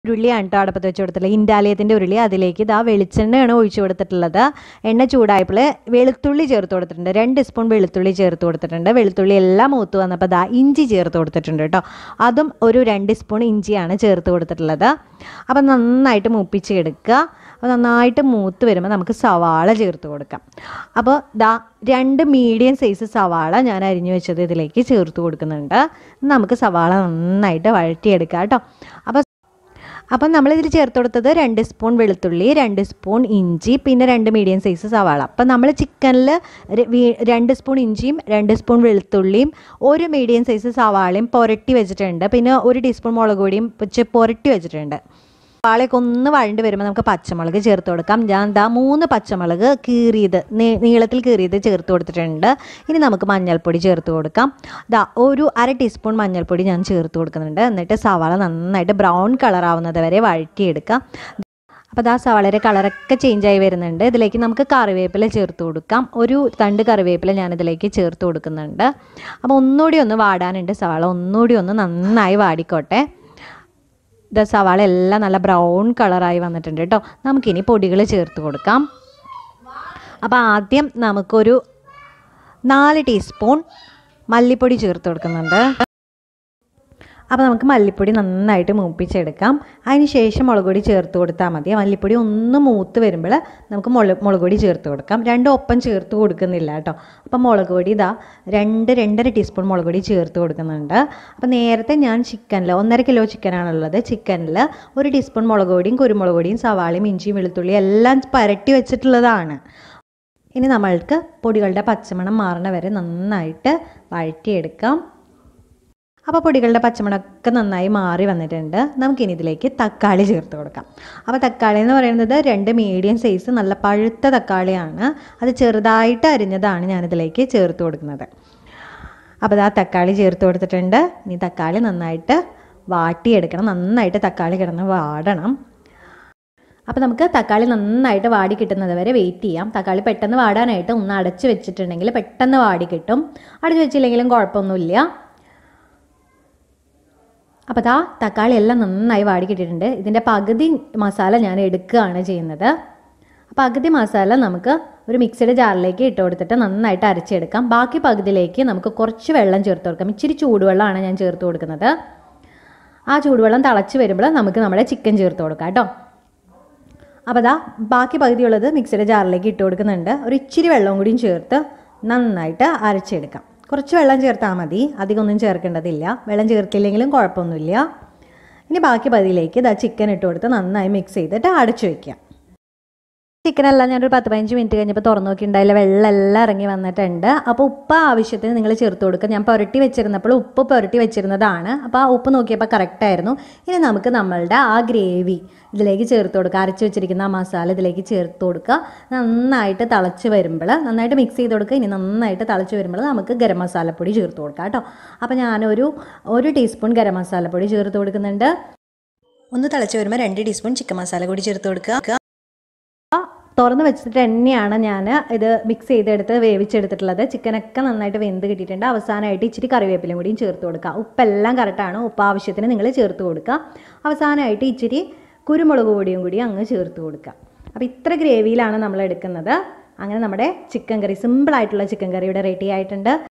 ഉരുളിയാണ് കേട്ടോ അടുപ്പത്ത് വെച്ച് കൊടുത്തിട്ടുള്ളത് ഇൻഡാലിയത്തിൻ്റെ ഉരുളി അതിലേക്ക് ഇതാ വെളിച്ചെണ്ണയാണ് ഒഴിച്ചു കൊടുത്തിട്ടുള്ളത് എണ്ണ ചൂടായപ്പോൾ വെളുത്തുള്ളി ചേർത്ത് കൊടുത്തിട്ടുണ്ട് രണ്ട് സ്പൂൺ വെളുത്തുള്ളി ചേർത്ത് കൊടുത്തിട്ടുണ്ട് വെളുത്തുള്ളി എല്ലാം മൂത്ത് വന്നപ്പോൾ ദാ ഇഞ്ചി ചേർത്ത് കൊടുത്തിട്ടുണ്ട് കേട്ടോ അതും ഒരു രണ്ട് സ്പൂൺ ഇഞ്ചിയാണ് ചേർത്ത് കൊടുത്തിട്ടുള്ളത് അപ്പം നന്നായിട്ട് മൂപ്പിച്ച് എടുക്കുക അപ്പോൾ നന്നായിട്ട് മൂത്ത് വരുമ്പോൾ നമുക്ക് സവാള ചേർത്ത് കൊടുക്കാം അപ്പോൾ ദാ രണ്ട് മീഡിയം സൈസ് സവാള ഞാൻ അരിഞ്ഞു വെച്ചത് ഇതിലേക്ക് ചേർത്ത് കൊടുക്കുന്നുണ്ട് നമുക്ക് സവാള നന്നായിട്ട് വഴറ്റിയെടുക്കാം കേട്ടോ അപ്പോൾ അപ്പം നമ്മളിതിൽ ചേർത്ത് കൊടുത്തത് രണ്ട് സ്പൂൺ വെളുത്തുള്ളി രണ്ട് സ്പൂൺ ഇഞ്ചി പിന്നെ രണ്ട് മീഡിയം സൈസ് സവാള അപ്പം നമ്മൾ ചിക്കനിൽ രണ്ട് സ്പൂൺ ഇഞ്ചിയും രണ്ട് സ്പൂൺ വെളുത്തുള്ളിയും ഒരു മീഡിയം സൈസ് സവാളയും പുരട്ടി വെച്ചിട്ടുണ്ട് പിന്നെ ഒരു ടീസ്പൂൺ മുളക് പൊടിയും വെച്ച് പുരട്ടി വെച്ചിട്ടുണ്ട് സവാളയൊക്കെ ഒന്ന് വഴണ്ടി വരുമ്പോൾ നമുക്ക് പച്ചമുളക് ചേർത്ത് കൊടുക്കാം ഞാൻ ദാ മൂന്ന് പച്ചമുളക് കീറിയത് നീ- നീളത്തിൽ കീറിയത് ചേർത്ത് കൊടുത്തിട്ടുണ്ട് ഇനി നമുക്ക് മഞ്ഞൾപ്പൊടി ചേർത്ത് കൊടുക്കാം ദാ ഒരു അര ടീസ്പൂൺ മഞ്ഞൾപ്പൊടി ഞാൻ ചേർത്ത് കൊടുക്കുന്നുണ്ട് എന്നിട്ട് സവാള നന്നായിട്ട് ബ്രൗൺ കളർ ആവുന്നത് വരെ വഴറ്റിയെടുക്കാം അപ്പോൾ ദാ സവാളയുടെ കളറൊക്കെ ചേഞ്ച് ആയി വരുന്നുണ്ട് ഇതിലേക്ക് നമുക്ക് കറിവേപ്പില ചേർത്ത് കൊടുക്കാം ഒരു തണ്ട് കറിവേപ്പില ഞാൻ ഇതിലേക്ക് ചേർത്ത് കൊടുക്കുന്നുണ്ട് അപ്പോൾ ഒന്നുകൂടി ഒന്ന് വാടാനുണ്ട് സവാള ഒന്നുകൂടി ഒന്ന് നന്നായി വാടിക്കോട്ടെ ഇത് സവാള എല്ലാം നല്ല ബ്രൗൺ കളറായി വന്നിട്ടുണ്ട് കേട്ടോ നമുക്കിനി പൊടികൾ ചേർത്ത് കൊടുക്കാം അപ്പോൾ ആദ്യം നമുക്കൊരു നാല് ടീസ്പൂൺ മല്ലിപ്പൊടി ചേർത്ത് കൊടുക്കുന്നുണ്ട് അപ്പോൾ നമുക്ക് മല്ലിപ്പൊടി നന്നായിട്ട് മൂപ്പിച്ചെടുക്കാം അതിന് ശേഷം മുളക് പൊടി ചേർത്ത് കൊടുത്താൽ മതി മല്ലിപ്പൊടി ഒന്ന് മൂത്ത് വരുമ്പോൾ നമുക്ക് മുളക് മുളക് പൊടി ചേർത്ത് കൊടുക്കാം രണ്ടും ഒപ്പം ചേർത്ത് കൊടുക്കുന്നില്ല കേട്ടോ അപ്പം മുളക് പൊടി ഇതാ രണ്ട് രണ്ടര ടീസ്പൂൺ മുളക് പൊടി ചേർത്ത് കൊടുക്കുന്നുണ്ട് അപ്പോൾ നേരത്തെ ഞാൻ ചിക്കനിൽ ഒന്നര കിലോ ചിക്കനാണുള്ളത് ചിക്കനിൽ ഒരു ടീസ്പൂൺ മുളക് പൊടിയും കുരുമുളക് പൊടിയും സവാളയും ഇഞ്ചിയും വെളുത്തുള്ളിയും എല്ലാം പരട്ടി വെച്ചിട്ടുള്ളതാണ് ഇനി നമ്മൾക്ക് പൊടികളുടെ പച്ചമണം മാറണ വരെ നന്നായിട്ട് വഴറ്റിയെടുക്കാം അപ്പോൾ പൊടികളുടെ പച്ചമണമൊക്കെ നന്നായി മാറി വന്നിട്ടുണ്ട് നമുക്കിനി ഇതിലേക്ക് തക്കാളി ചേർത്ത് കൊടുക്കാം അപ്പോൾ തക്കാളി എന്ന് പറയുന്നത് രണ്ട് മീഡിയം സൈസ് നല്ല പഴുത്ത തക്കാളിയാണ് അത് ചെറുതായിട്ട് അരിഞ്ഞതാണ് ഞാനിതിലേക്ക് ചേർത്ത് കൊടുക്കുന്നത് അപ്പോൾ ആ തക്കാളി ചേർത്ത് കൊടുത്തിട്ടുണ്ട് ഇനി തക്കാളി നന്നായിട്ട് വാട്ടിയെടുക്കണം നന്നായിട്ട് തക്കാളി കിടന്ന് വാടണം അപ്പോൾ നമുക്ക് തക്കാളി നന്നായിട്ട് വാടി കിട്ടുന്നത് വരെ വെയിറ്റ് ചെയ്യാം തക്കാളി പെട്ടെന്ന് വാടാനായിട്ട് ഒന്ന് അടച്ച് വെച്ചിട്ടുണ്ടെങ്കിൽ പെട്ടെന്ന് വാടി കിട്ടും അടച്ച് വെച്ചില്ലെങ്കിലും കുഴപ്പമൊന്നുമില്ല അപ്പോൾ ദാ തക്കാളി എല്ലാം നന്നായി വാടി കിട്ടിയിട്ടുണ്ട് ഇതിൻ്റെ പകുതി മസാല ഞാൻ എടുക്കുകയാണ് ചെയ്യുന്നത് പകുതി മസാല നമുക്ക് ഒരു മിക്സിയുടെ ജാറിലേക്ക് ഇട്ട് കൊടുത്തിട്ട് നന്നായിട്ട് അരച്ചെടുക്കാം ബാക്കി പകുതിയിലേക്ക് നമുക്ക് കുറച്ച് വെള്ളം ചേർത്ത് കൊടുക്കാം ഇച്ചിരി ചൂടുവെള്ളമാണ് ഞാൻ ചേർത്ത് കൊടുക്കുന്നത് ആ ചൂടുവെള്ളം തിളച്ച് വരുമ്പോൾ നമുക്ക് നമ്മുടെ ചിക്കൻ ചേർത്ത് കൊടുക്കാം കേട്ടോ അപ്പോൾ ദാ ബാക്കി പകുതിയുള്ളത് മിക്സിയുടെ ജാറിലേക്ക് ഇട്ട് കൊടുക്കുന്നുണ്ട് ഒരു ഇച്ചിരി വെള്ളവും കൂടിയും ചേർത്ത് നന്നായിട്ട് അരച്ചെടുക്കാം കുറച്ച് വെള്ളം ചേർത്താൽ മതി അധികമൊന്നും ചേർക്കേണ്ടതില്ല വെള്ളം ചേർത്തില്ലെങ്കിലും കുഴപ്പമൊന്നുമില്ല ഇനി ബാക്കി പകുതിയിലേക്ക് ഇതാ ചിക്കൻ ഇട്ട് കൊടുത്ത് നന്നായി മിക്സ് ചെയ്തിട്ട് അടച്ചു വയ്ക്കാം ചിക്കനെല്ലാം ഞാനൊരു പത്ത് പതിനഞ്ച് മിനിറ്റ് കഴിഞ്ഞപ്പോൾ തുറന്നു നോക്കിയിട്ടുണ്ടായില്ല വെള്ളം എല്ലാം ഇറങ്ങി വന്നിട്ടുണ്ട് അപ്പോൾ ഉപ്പ് ആവശ്യത്തിന് നിങ്ങൾ ചേർത്ത് കൊടുക്കുക ഞാൻ പുരട്ടി വെച്ചിരുന്നപ്പോൾ ഉപ്പ് പുരട്ടി വെച്ചിരുന്നതാണ് അപ്പോൾ ആ ഉപ്പ് നോക്കിയപ്പോൾ കറക്റ്റ് ആയിരുന്നു ഇനി നമുക്ക് നമ്മളുടെ ആ ഗ്രേവി ഇതിലേക്ക് ചേർത്ത് കൊടുക്കുക അരച്ച് വെച്ചിരിക്കുന്ന ആ മസാല ഇതിലേക്ക് ചേർത്ത് കൊടുക്കുക നന്നായിട്ട് തിളച്ച് വരുമ്പോൾ നന്നായിട്ട് മിക്സ് ചെയ്ത് കൊടുക്കുക ഇനി നന്നായിട്ട് തിളച്ച് വരുമ്പോൾ നമുക്ക് ഗരം മസാലപ്പൊടി ചേർത്ത് കൊടുക്കാം കേട്ടോ അപ്പോൾ ഞാനൊരു ഒരു ടീസ്പൂൺ ഗരം മസാലപ്പൊടി ചേർത്ത് കൊടുക്കുന്നുണ്ട് ഒന്ന് തിളച്ച് വരുമ്പോൾ രണ്ട് ടീസ്പൂൺ ചിക്കൻ മസാല കൂടി ചേർത്ത് കൊടുക്കുക തുറന്ന് വെച്ചിട്ട് തന്നെയാണ് ഞാൻ ഇത് മിക്സ് ചെയ്തെടുത്ത് വേവിച്ചെടുത്തിട്ടുള്ളത് ചിക്കനൊക്കെ നന്നായിട്ട് വെന്ത് കിട്ടിയിട്ടുണ്ട് അവസാനമായിട്ട് ഇച്ചിരി കറിവേപ്പിലയും കൂടിയും ചേർത്ത് കൊടുക്കുക ഉപ്പെല്ലാം കറക്റ്റാണ് ഉപ്പ് ആവശ്യത്തിന് നിങ്ങൾ ചേർത്ത് കൊടുക്കുക അവസാനമായിട്ട് ഇച്ചിരി കുരുമുളക് പൊടിയും കൂടി അങ്ങ് ചേർത്ത് കൊടുക്കുക അപ്പോൾ ഇത്ര ഗ്രേവിയിലാണ് നമ്മൾ എടുക്കുന്നത് അങ്ങനെ നമ്മുടെ ചിക്കൻ കറി സിമ്പിളായിട്ടുള്ള ചിക്കൻ കറി ഇവിടെ റെഡി ആയിട്ടുണ്ട്